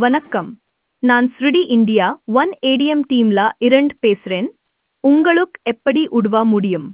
வணக்கம் நான் ஸ்ருடி இந்தியா ஒன் ஏடிஎம் டீம்ல இரண்டு பேசுறேன் உங்களுக்கு எப்படி உதவ முடியும்